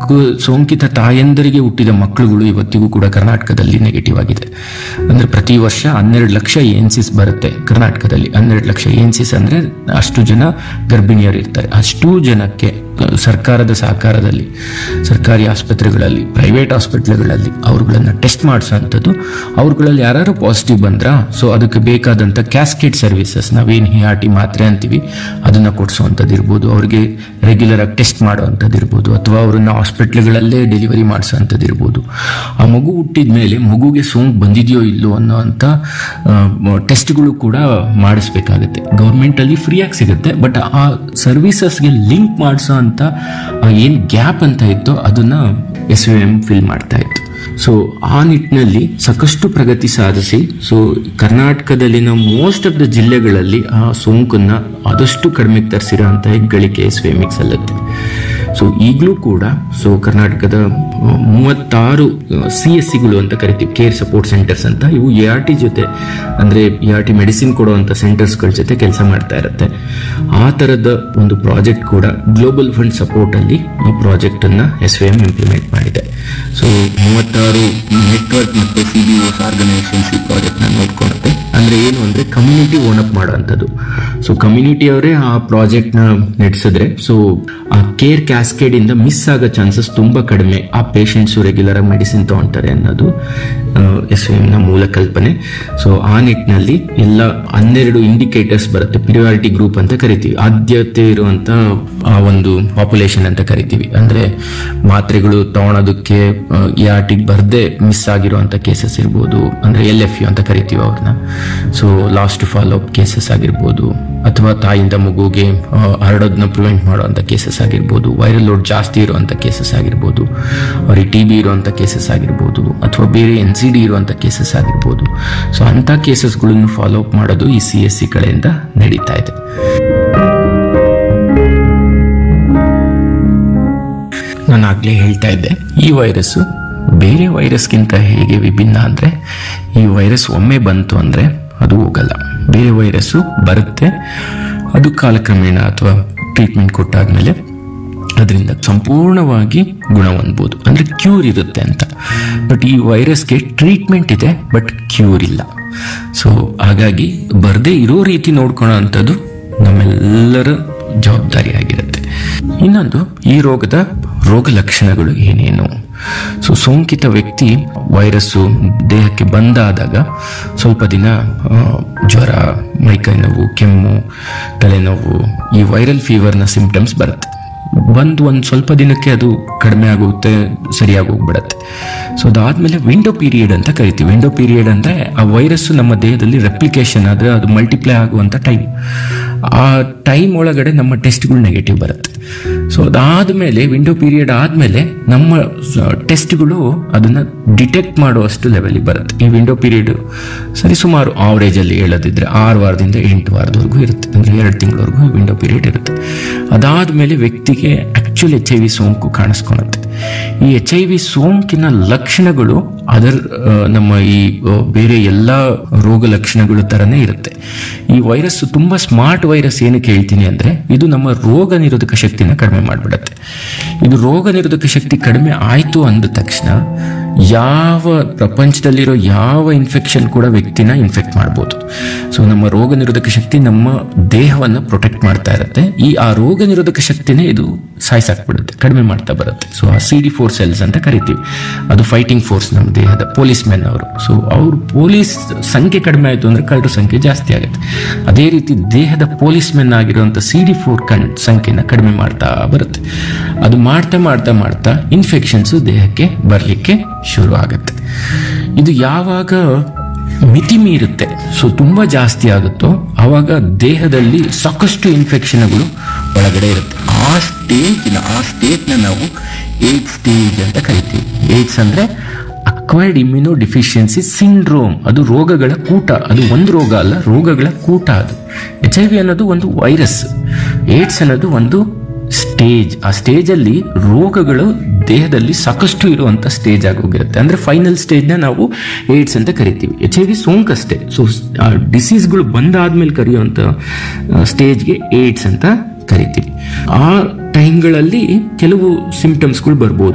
ಸೋಂಕು ಸೋಂಕಿತ ತಾಯಂದರಿಗೆ ಹುಟ್ಟಿದ ಮಕ್ಕಳುಗಳು ಇವತ್ತಿಗೂ ಕೂಡ ಕರ್ನಾಟಕದಲ್ಲಿ ನೆಗೆಟಿವ್ ಆಗಿದೆ ಅಂದ್ರೆ ಪ್ರತಿ ವರ್ಷ ಹನ್ನೆರಡು ಲಕ್ಷ ಏನ್ಸಿಸ್ ಬರುತ್ತೆ ಕರ್ನಾಟಕದಲ್ಲಿ ಹನ್ನೆರಡು ಲಕ್ಷ ಏನ್ಸಿಸ್ ಅಂದ್ರೆ ಅಷ್ಟು ಜನ ಗರ್ಭಿಣಿಯರು ಇರ್ತಾರೆ ಅಷ್ಟು ಜನಕ್ಕೆ ಅಹ್, ಸರ್ಕಾರದ ಸಹಕಾರದಲ್ಲಿ ಸರ್ಕಾರಿ ಆಸ್ಪತ್ರೆಗಳಲ್ಲಿ ಪ್ರೈವೇಟ್ ಹಾಸ್ಪಿಟ್ಲ್ಗಳಲ್ಲಿ ಅವ್ರುಗಳನ್ನ ಟೆಸ್ಟ್ ಮಾಡಿಸೋಂಥದ್ದು ಅವ್ರುಗಳಲ್ಲಿ ಯಾರು ಪಾಸಿಟಿವ್ ಬಂದ್ರ ಸೊ ಅದಕ್ಕೆ ಬೇಕಾದಂಥ ಕ್ಯಾಸ್ಕೇಟ್ ಸರ್ವಿಸಸ್ ನಾವೇನು ಹಿಯಾಟಿ ಮಾತ್ರೆ ಅಂತೀವಿ ಅದನ್ನ ಕೊಡಿಸುವಂಥದ್ದು ಇರ್ಬೋದು ಅವ್ರಿಗೆ ರೆಗ್ಯುಲರ್ ಆಗಿ ಟೆಸ್ಟ್ ಮಾಡುವಂಥದ್ದು ಇರ್ಬೋದು ಅಥವಾ ಅವ್ರನ್ನ ಹಾಸ್ಪಿಟ್ಲ್ಗಳಲ್ಲೇ ಡೆಲಿವರಿ ಮಾಡಿಸೋಂಥದ್ದು ಇರ್ಬೋದು ಆ ಮಗು ಹುಟ್ಟಿದ ಮೇಲೆ ಮಗುಗೆ ಸೋಂಕು ಬಂದಿದೆಯೋ ಇಲ್ಲೋ ಅನ್ನೋ ಅಂತ ಟೆಸ್ಟ್ಗಳು ಕೂಡ ಮಾಡಿಸ್ಬೇಕಾಗುತ್ತೆ ಗೌರ್ಮೆಂಟಲ್ಲಿ ಫ್ರೀಯಾಗಿ ಸಿಗುತ್ತೆ ಬಟ್ ಆ ಸರ್ವಿಸಸ್ಗೆ ಲಿಂಕ್ ಮಾಡಿಸೋ ಅಂತ ಏನು ಗ್ಯಾಪ್ ಅಂತ ಇತ್ತೋ ಅದನ್ನ ಎಸ್ ಯು ಎಂ ಫಿಲ್ ಮಾಡ್ತಾ ಇತ್ತು ಸೊ ಆ ನಿಟ್ಟಿನಲ್ಲಿ ಸಾಕಷ್ಟು ಪ್ರಗತಿ ಸಾಧಿಸಿ ಸೊ ಕರ್ನಾಟಕದಲ್ಲಿನ ಮೋಸ್ಟ್ ಆಫ್ ದ ಜಿಲ್ಲೆಗಳಲ್ಲಿ ಆ ಸೋಂಕನ್ನ ಆದಷ್ಟು ಕಡಿಮೆಗೆ ತರಿಸಿರೋ ಅಂತ ಹೆಗ್ಗಳಿಕೆ ಎಸ್ ವಿ ಎಮ್ಗೆ ಸಲ್ಲುತ್ತೆ ಸೊ ಈಗಲೂ ಕೂಡ ಸೊ ಕರ್ನಾಟಕದ ಆ, ಮೂವತ್ತಾರು ಸಿ ಎಸ್ ಸಿಗಳು ಅಂತ ಕರಿತೀವಿ ಕೇರ್ ಸಪೋರ್ಟ್ ಸೆಂಟರ್ಸ್ ಅಂತ ಇವು ಎ ಆರ್ ಟಿ ಜೊತೆ ಅಂದ್ರೆ ಎ ಆರ್ ಟಿ ಮೆಡಿಸಿನ್ ಕೊಡುವಂತ ಸೆಂಟರ್ಸ್ಗಳ ಜೊತೆ ಕೆಲಸ ಮಾಡ್ತಾ ಇರುತ್ತೆ ಆ ತರದ ಒಂದು ಪ್ರಾಜೆಕ್ಟ್ ಕೂಡ ಗ್ಲೋಬಲ್ ಫಂಡ್ ಸಪೋರ್ಟ್ ಅಲ್ಲಿ ಈ ಪ್ರಾಜೆಕ್ಟ್ ಅನ್ನ ಎಸ್ ವಿ ಎಂ ಇಂಪ್ಲಿಮೆಂಟ್ ಮಾಡಿದೆ ಸೊ ಮೂವತ್ತಾರು ನೆಟ್ವರ್ಕ್ ಮತ್ತು ಸಿ ಬಿ ಓಸ್ ಆರ್ಗನೈಸೇಷನ್ಸ್ ಈ ಪ್ರಾಜೆಕ್ಟ್ ನ ನೋಡ್ಕೊಳುತ್ತೆ ಅಂದ್ರೆ ಏನು ಅಂದ್ರೆ ಕಮ್ಯುನಿಟಿ ಓನ್ ಅಪ್ ಮಾಡುವಂಥದ್ದು ಸೊ ಕಮ್ಯುನಿಟಿ ಅವರೇ ಆ ಪ್ರಾಜೆಕ್ಟ್ ನ ನಡೆಸಿದ್ರೆ ಸೊ ಆ ಕೇರ್ ಕ್ಯಾಸ್ಕೇಡ್ ಇಂದ ಮಿಸ್ ಆಗೋ ಚಾನ್ಸಸ್ ತುಂಬಾ ಕಡಿಮೆ ಆ ಪೇಷಂಟ್ಸ್ ರೆಗ್ಯುಲರ್ ಆಗಿ ಮೆಡಿಸಿನ್ ತಗೊಂತಾರೆ ಅನ್ನೋದು ಎಸ್ ನ ಮೂಲ ಕಲ್ಪನೆ ಸೊ ಆ ನಿಟ್ಟಿನಲ್ಲಿ ಎಲ್ಲ ಹನ್ನೆರಡು ಇಂಡಿಕೇಟರ್ಸ್ ಬರುತ್ತೆ ಪ್ರಿಯಾರಿಟಿ ಗ್ರೂಪ್ ಅಂತ ಕರಿತೀವಿ ಆದ್ಯತೆ ಇರುವಂತ ಆ ಒಂದು ಪಾಪ್ಯುಲೇಷನ್ ಅಂತ ಕರಿತೀವಿ ಅಂದ್ರೆ ಮಾತ್ರೆಗಳು ತಗೊಳೋದಕ್ಕೆ ಯಾಟಿಗೆ ಬರ್ದೆ ಮಿಸ್ ಆಗಿರುವಂತ ಕೇಸಸ್ ಇರ್ಬೋದು ಅಂದ್ರೆ ಎಲ್ ಎಫ್ ಯು ಅಂತ ಕರಿತೀವಿ ಅವ್ರನ್ನ so lost follow up cases ಆಗಿರ್ಬೋದು ಅಥವಾ ತಾಯಿಂದ ಮಗುಗೆ ಆ, ಹರಡೋದನ್ನ ಪ್ರಿವೆಂಟ್ ಮಾಡುವಂತ ಕೇಸಸ್ ಆಗಿರ್ಬೋದು ವೈರಲ್ ಲೋಡ್ ಜಾಸ್ತಿ ಇರುವಂತ ಕೇಸಸ್ ಆಗಿರ್ಬೋದು ಅವ್ರಿಗೆ ಟಿ ಬಿ ಇರುವಂತ ಕೇಸಸ್ ಆಗಿರ್ಬೋದು ಅಥವಾ ಬೇರೆ ಎನ್ ಸಿ ಡಿ ಇರುವಂತ ಕೇಸಸ್ ಆಗಿರ್ಬೋದು ಸೊ ಅಂತ ಕೇಸಸ್ಗಳನ್ನು ಫಾಲೋ ಅಪ್ ಮಾಡೋದು ಈ ಸಿ ಎಸ್ ಸಿ ಕಡೆಯಿಂದ ನಡೀತಾ ಇದೆ ನಾನು ಆಗ್ಲೇ ಹೇಳ್ತಾ ಇದ್ದೆ ಈ ವೈರಸ್ಸು ಬೇರೆ ವೈರಸ್ಗಿಂತ ಹೇಗೆ ವಿಭಿನ್ನ ಅಂದ್ರೆ ಈ ವೈರಸ್ ಒಮ್ಮೆ ಬಂತು ಅಂದ್ರೆ ಅದು ಹೋಗಲ್ಲ ಬೇರೆ ವೈರಸ್ಸು ಬರುತ್ತೆ ಅದು ಕಾಲಕ್ರಮೇಣ ಅಥವಾ ಟ್ರೀಟ್ಮೆಂಟ್ ಕೊಟ್ಟಾದ್ಮೇಲೆ ಅದರಿಂದ ಸಂಪೂರ್ಣವಾಗಿ ಗುಣ ಹೊಂದ್ಬೋದು ಅಂದ್ರೆ ಕ್ಯೂರ್ ಇರುತ್ತೆ ಅಂತ ಬಟ್ ಈ ವೈರಸ್ಗೆ ಟ್ರೀಟ್ಮೆಂಟ್ ಇದೆ ಬಟ್ ಕ್ಯೂರ್ ಇಲ್ಲ ಸೊ ಹಾಗಾಗಿ ಬರದೇ ಇರೋ ರೀತಿ ನೋಡ್ಕೊಳ್ಳೋ ಅಂಥದ್ದು ನಮ್ಮೆಲ್ಲರ ಜವಾಬ್ದಾರಿಯಾಗಿರುತ್ತೆ ಇನ್ನೊಂದು ಈ ರೋಗದ ರೋಗ ಲಕ್ಷಣಗಳು ಏನೇನು ಸೊ ಸೋಂಕಿತ ವ್ಯಕ್ತಿ ವೈರಸ್ಸು ದೇಹಕ್ಕೆ ಬಂದಾದಾಗ ಸ್ವಲ್ಪ ದಿನ ಆ, ಜ್ವರ ಮೈಕೈ ನೋವು ಕೆಮ್ಮು ತಲೆನೋವು ಈ ವೈರಲ್ ಫೀವರ್ನ ಸಿಂಪ್ಟಮ್ಸ್ ಬರುತ್ತೆ ಬಂದು ಒಂದು ಸ್ವಲ್ಪ ದಿನಕ್ಕೆ ಅದು ಕಡಿಮೆ ಆಗುತ್ತೆ ಸರಿಯಾಗಿ ಹೋಗ್ಬಿಡತ್ತೆ ಸೊ ಅದಾದ್ಮೇಲೆ ವಿಂಡೋ ಪೀರಿಯಡ್ ಅಂತ ಕರಿತೀವಿ ವಿಂಡೋ ಪೀರಿಯಡ್ ಅಂದ್ರೆ ಆ ವೈರಸ್ಸು ನಮ್ಮ ದೇಹದಲ್ಲಿ ರೆಪ್ಲಿಕೇಶನ್ ಆದ್ರೆ ಅದು ಮಲ್ಟಿಪ್ಲೈ ಆಗುವಂತ ಟೈಮ್ ಆ ಟೈಮ್ ಒಳಗಡೆ ನಮ್ಮ ಟೆಸ್ಟ್ಗಳು ನೆಗೆಟಿವ್ ಬರುತ್ತೆ ಸೊ ಅದಾದ್ಮೇಲೆ ವಿಂಡೋ ಪೀರಿಯಡ್ ಆದ್ಮೇಲೆ ನಮ್ಮ ಟೆಸ್ಟ್ಗಳು ಅದನ್ನ ಡಿಟೆಕ್ಟ್ ಮಾಡುವಷ್ಟು ಲೆವೆಲಿಗೆ ಬರುತ್ತೆ ಈ ವಿಂಡೋ ಪೀರಿಯಡ್ ಸರಿ ಸುಮಾರು ಆವರೇಜ್ ಅಲ್ಲಿ ಹೇಳೋದಿದ್ರೆ ಆರು ವಾರದಿಂದ ಎಂಟು ವಾರದವರೆಗೂ ಇರುತ್ತೆ ಅಂದ್ರೆ ಎರಡು ತಿಂಗಳವರೆಗೂ ವಿಂಡೋ ಪೀರಿಯಡ್ ಇರುತ್ತೆ ಅದಾದ್ಮೇಲೆ ವ್ಯಕ್ತಿಗೆ ಆಕ್ಚುಲ್ ಎಚ್ ಐ ವಿ ಸೋಂಕು ಕಾಣಿಸ್ಕೊಳುತ್ತೆ ಈ ಎಚ್ ಐ ವಿ ಸೋಂಕಿನ ಲಕ್ಷಣಗಳು ಅದರ್ ಆ, ನಮ್ಮ ಈ ಆ, ಬೇರೆ ಎಲ್ಲ ರೋಗ ಲಕ್ಷಣಗಳ ತರನೇ ಇರುತ್ತೆ ಈ ವೈರಸ್ ತುಂಬಾ ಸ್ಮಾರ್ಟ್ ವೈರಸ್ ಏನಕ್ಕೆ ಹೇಳ್ತೀನಿ ಅಂದ್ರೆ ಇದು ನಮ್ಮ ರೋಗ ನಿರೋಧಕ ಶಕ್ತಿನ ಕಡಿಮೆ ಮಾಡಿಬಿಡುತ್ತೆ ಇದು ರೋಗ ನಿರೋಧಕ ಶಕ್ತಿ ಕಡಿಮೆ ಆಯ್ತು ಅಂದ ತಕ್ಷಣ ಯಾವ ಪ್ರಪಂಚದಲ್ಲಿರೋ ಯಾವ ಇನ್ಫೆಕ್ಷನ್ ಕೂಡ ವ್ಯಕ್ತಿನ ಇನ್ಫೆಕ್ಟ್ ಮಾಡ್ಬೋದು ಸೊ ನಮ್ಮ ರೋಗ ನಿರೋಧಕ ಶಕ್ತಿ ನಮ್ಮ ದೇಹವನ್ನು ಪ್ರೊಟೆಕ್ಟ್ ಮಾಡ್ತಾ ಇರುತ್ತೆ ಈ ಆ ರೋಗ ನಿರೋಧಕ ಶಕ್ತಿನೇ ಇದು ಸಾಯ್ಸಾಕ್ಬಿಡುತ್ತೆ ಕಡಿಮೆ ಮಾಡ್ತಾ ಬರುತ್ತೆ ಸೊ ಆ ಸಿ ಡಿ ಫೋರ್ ಸೆಲ್ಸ್ ಅಂತ ಕರಿತೀವಿ ಅದು ಫೈಟಿಂಗ್ ಫೋರ್ಸ್ ನಮ್ಮ ದೇಹದ ಪೊಲೀಸ್ ಮೆನ್ ಅವರು ಸೊ ಅವ್ರು ಪೊಲೀಸ್ ಸಂಖ್ಯೆ ಕಡಿಮೆ ಆಯಿತು ಅಂದ್ರೆ ಕಳ್ಳರ ಸಂಖ್ಯೆ ಜಾಸ್ತಿ ಆಗುತ್ತೆ ಅದೇ ರೀತಿ ದೇಹದ ಪೊಲೀಸ್ ಮೆನ್ ಆಗಿರುವಂಥ ಸಿ ಡಿ ಫೋರ್ ಕಣ್ ಸಂಖ್ಯೆನ ಕಡಿಮೆ ಮಾಡ್ತಾ ಬರುತ್ತೆ ಅದು ಮಾಡ್ತಾ ಮಾಡ್ತಾ ಮಾಡ್ತಾ ಇನ್ಫೆಕ್ಷನ್ಸ್ ದೇಹಕ್ಕೆ ಬರಲಿಕ್ಕೆ ಶುರು ಆಗುತ್ತೆ ಇದು ಯಾವಾಗ ಮಿತಿ ಮೀರುತ್ತೆ ಸೊ ತುಂಬಾ ಜಾಸ್ತಿ ಆಗುತ್ತೋ ಆವಾಗ ದೇಹದಲ್ಲಿ ಸಾಕಷ್ಟು ಇನ್ಫೆಕ್ಷನ್ಗಳು ಒಳಗಡೆ ಇರುತ್ತೆ ಆ ಸ್ಟೇಜ್ನ ಆ ಸ್ಟೇಜ್ನ ನಾವು ಏಡ್ ಸ್ಟೇಜ್ ಅಂತ ಕರಿತೀವಿ ಏಡ್ಸ್ ಅಂದ್ರೆ ಅಕ್ವೈರ್ಡ್ ಇಮ್ಯುನೋ ಡಿಫಿಷಿಯನ್ಸಿ ಸಿಂಡ್ರೋಮ್ ಅದು ರೋಗಗಳ ಕೂಟ ಅದು ಒಂದು ರೋಗ ಅಲ್ಲ ರೋಗಗಳ ಕೂಟ ಅದು ಎಚ್ ಐ ವಿ ಅನ್ನೋದು ಒಂದು ವೈರಸ್ ಏಡ್ಸ್ ಅನ್ನೋದು ಒಂದು ಸ್ಟೇಜ್ ಆ ಸ್ಟೇಜ್ ಅಲ್ಲಿ ರೋಗಗಳು ದೇಹದಲ್ಲಿ ಸಾಕಷ್ಟು ಇರುವಂತ ಸ್ಟೇಜ್ ಆಗೋಗಿರುತ್ತೆ ಅಂದ್ರೆ ಫೈನಲ್ ಸ್ಟೇಜ್ನ ನಾವು ಏಡ್ಸ್ ಅಂತ ಕರಿತೀವಿ ಎಚ್ ಐ ವಿ ಸೋಂಕಷ್ಟೇ ಸೊ ಆ ಡಿಸೀಸ್ಗಳು ಬಂದಾದ್ಮೇಲೆ ಕರೆಯುವಂತ ಸ್ಟೇಜ್ಗೆ ಏಡ್ಸ್ ಅಂತ ಕರಿತೀವಿ ಆ ಟೈಮ್ಗಳಲ್ಲಿ ಕೆಲವು ಸಿಂಪ್ಟಮ್ಸ್ಗಳು ಬರ್ಬೋದು